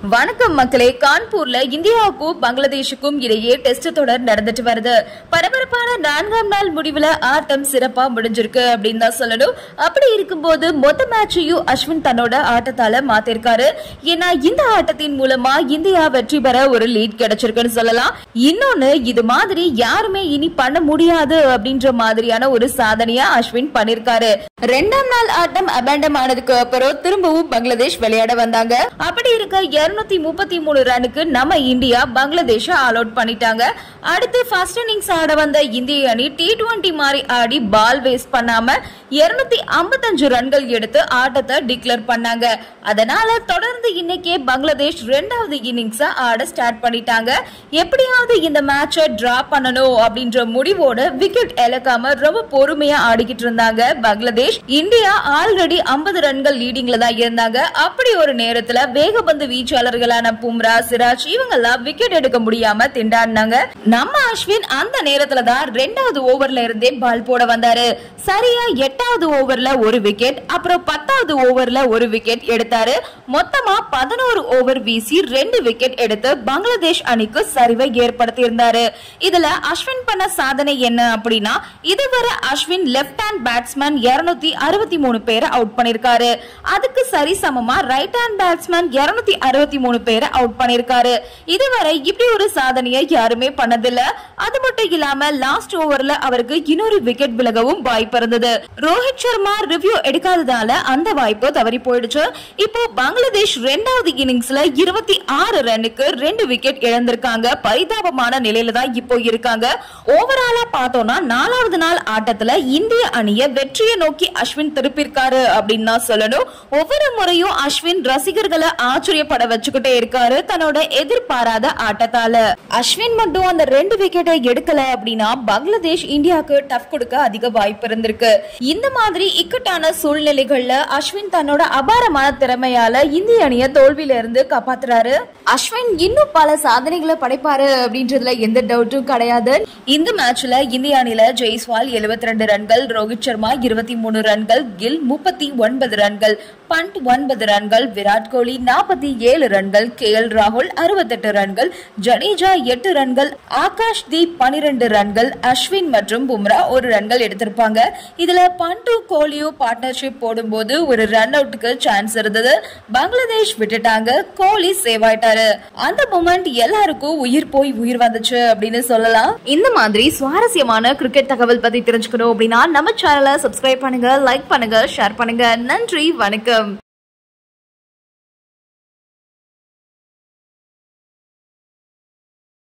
வணக்கம் மக்களே கான்பூர்ல இந்தியாவுக்கும் பங்களாதேஷுக்கும் இடையே டெஸ்ட் தொடர் நடந்துட்டு வருது பரபரப்பான நான்காம் நாள் முடிவுல ஆட்டம் சிறப்பா முடிஞ்சிருக்கு அப்படின்னு தான் சொல்லணும் அப்படி இருக்கும்போது மொத்த மேட்சையும் அஸ்வின் தன்னோட ஆட்டத்தால மாத்திருக்காரு ஏன்னா இந்த ஆட்டத்தின் மூலமா இந்தியா வெற்றி பெற ஒரு லீட் கிடைச்சிருக்குன்னு சொல்லலாம் இன்னொன்னு இது மாதிரி யாருமே இனி பண்ண முடியாது அப்படின்ற மாதிரியான ஒரு சாதனையா அஸ்வின் பண்ணிருக்காரு ரெண்டாம் நாள் ஆட்டம் அபேண்டம் ஆனதுக்கு அப்புறம் திரும்பவும் பங்களாதேஷ் விளையாட வந்தாங்க அப்படி இருக்க இருநூத்தி முப்பத்தி மூணு ரனுக்கு நம்ம இந்தியா பங்களாதேஷ ஆல் அவுட் பண்ணிட்டாங்க அடுத்து ஃபர்ஸ்ட் இன்னிங்ஸ் ஆட வந்த இந்திய அணி டி டுவெண்டி மாதிரி ஆடி பால் வேஸ்ட் பண்ணாம இருநூத்தி ஐம்பத்தஞ்சு ரன்கள் எடுத்து ஆட்டத்தை டிக்ளேர் பண்ணாங்க அதனால தொடர்ந்து இன்னைக்கே பங்களாதேஷ் ரெண்டாவது இன்னிங்ஸ ஆட ஸ்டார்ட் பண்ணிட்டாங்க எப்படியாவது இந்த மேட்சை டிரா பண்ணணும் அப்படின்ற முடிவோட விக்கெட் இழக்காம ரொம்ப பொறுமையா ஆடிக்கிட்டு இருந்தாங்க பங்களாதேஷ் இந்தியா ஆல்ரெடி ஐம்பது ரன்கள் லீடிங்ல தான் இருந்தாங்க அப்படி ஒரு நேரத்துல வேகபந்து வீச்சாளர்களான பும்ரா சிராஜ் இவங்க எல்லாம் விக்கெட் எடுக்க முடியாம திண்டாடினாங்க நம்ம அஸ்வின் அந்த நேரத்துல தான் ரெண்டாவது ஓவர்ல இருந்தே பால் போட வந்தாரு சரியா எட்டாவது ஓவர்ல ஒரு விக்கெட் அப்புறம் பத்தாவது ஓவர்ல ஒரு விக்கெட் எடுத்தாரு மொத்தமா பதினோரு ஓவர் வீசி ரெண்டு விக்கெட் எடுத்து பங்களாதேஷ் அணிக்கு சரிவை ஏற்படுத்தி இருந்தாரு இதுல அஸ்வின் பண்ண சாதனை என்ன அப்படின்னா இதுவரை அஸ்வின் லெப்ட் ஹேண்ட் பேட்ஸ்மேன் இருநூத்தி அறுபத்தி மூணு பேரை அவுட் பண்ணிருக்காரு அதுக்கு சரி சமமா ரைட் ஹேண்ட் பேட்ஸ்மேன் இருநூத்தி அறுபத்தி மூணு பேரை அவுட் பண்ணிருக்காரு இதுவரை இப்படி ஒரு சாதனையை யாருமே பண்ணதில்ல அது மட்டும் இல்லாம லாஸ்ட் ஓவர்ல அவருக்கு இன்னொரு விக்கெட் விலகவும் வாய்ப்பு இருந்தது ரோஹித் சர்மா ரிவ்யூ எடுக்காததால அந்த வாய்ப்பு தவறி போயிடுச்சு இப்போ பங்களாதேஷ் ரெண்டாவது இன்னிங்ஸ்ல இருபத்தி ஆறு ரன்னுக்கு ரெண்டு விக்கெட் இழந்திருக்காங்க பரிதாபமான நிலையில தான் இப்போ இருக்காங்க ஓவராலா பார்த்தோம்னா நாலாவது நாள் ஆட்டத்துல இந்திய அணிய வெற்றியை நோக்கி அஸ்வின் திருப்பியிருக்காரு அப்படின்னு தான் சொல்லணும் ஒவ்வொரு முறையும் அஸ்வின் ரசிகர்களை ஆச்சரியப்பட வச்சுக்கிட்டே இருக்காரு தன்னோட எதிர்பாராத ஆட்டத்தால அஸ்வின் மட்டும் அந்த ரெண்டு விக்கெட்டை எடுக்கல அப்படின்னா பங்களாதேஷ் இந்தியாவுக்கு டஃப் கொடுக்க அதிக வாய்ப்பு இருந்திருக்கு இந்த மாதிரி இக்கட்டான சூழ்நிலைகள்ல அஸ்வின் தன்னோட அபாரமான திறமையால இந்திய அணிய தோல்வியில இருந்து காப்பாத்துறாரு அஸ்வின் இன்னும் பல சாதனைகளை படைப்பாரு அப்படின்றதுல எந்த டவுட்டும் கிடையாது இந்த மேட்ச்ல இந்திய அணியில ஜெய்ஸ்வால் 72 ரெண்டு ரன்கள் ரோஹித் சர்மா இருபத்தி மூணு ரன்கள் கில் முப்பத்தி ஒன்பது ரன்கள் பண்ட் ஒன்பது ரன்கள் விராட் கோலி நாற்பத்தி ஏழு ரன்கள் கே எல் ராகுல் அறுபத்தெட்டு ரன்கள் ஜடேஜா எட்டு ரன்கள் ஆகாஷ் தீப் பனிரெண்டு ரன்கள் அஸ்வின் மற்றும் பும்ரா ஒரு ரன்கள் எடுத்திருப்பாங்க இதுல பண்டு கோலியும் பார்ட்னர்ஷிப் போடும்போது ஒரு ரன் அவுட்டுக்கு சான்ஸ் இருந்தது பங்களாதேஷ் விட்டுட்டாங்க கோலி சேவ் ஆயிட்டாரு அந்த மூமெண்ட் எல்லாருக்கும் உயிர் போய் உயிர் வந்துச்சு அப்படின்னு சொல்லலாம் இந்த மாதிரி சுவாரஸ்யமான கிரிக்கெட் தகவல் பத்தி தெரிஞ்சுக்கணும் அப்படின்னா நம்ம சேனலை சப்ஸ்கிரைப் பண்ணுங்க லைக் பண்ணுங்க ஷேர் பண்ணுங்க நன்றி வணக்கம்